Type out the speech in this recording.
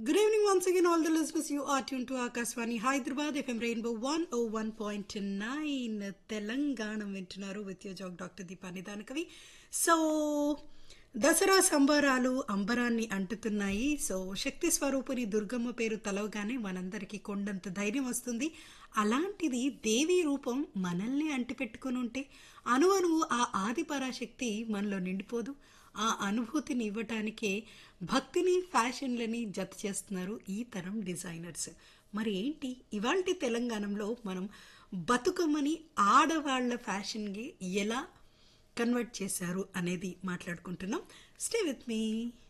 Good evening once again, all the listeners. You are tuned to Akaswani Hyderabad FM Rainbow 101.9 Telangana వింటున్నారు with యో జాగ్ doctor Deepani Danakavi so Dasara సంబరాలు అంబరాన్ని అంటుతున్నాయి సో శక్తి స్వరూపుని దుర్గమ్మ పేరు తలవగానే మనందరికీ కొండంత ధైర్యం వస్తుంది అలాంటిది దేవి రూపం మనల్ని అంటిపెట్టుకుని ఉంటే అణువణువు ఆ ఆది పరాశక్తి మనలో నిండిపోదు ఆ అనుభూతిని ఇవ్వటానికే భక్తిని ఫ్యాషన్లని జత చేస్తున్నారు ఈ తరం డిజైనర్స్ మరి ఏంటి ఇవాల్టి తెలంగాణలో మనం బతుకమ్మని ఆడవాళ్ల ఫ్యాషన్కి ఎలా కన్వర్ట్ చేశారు అనేది మాట్లాడుకుంటున్నాం స్టే విత్ మీ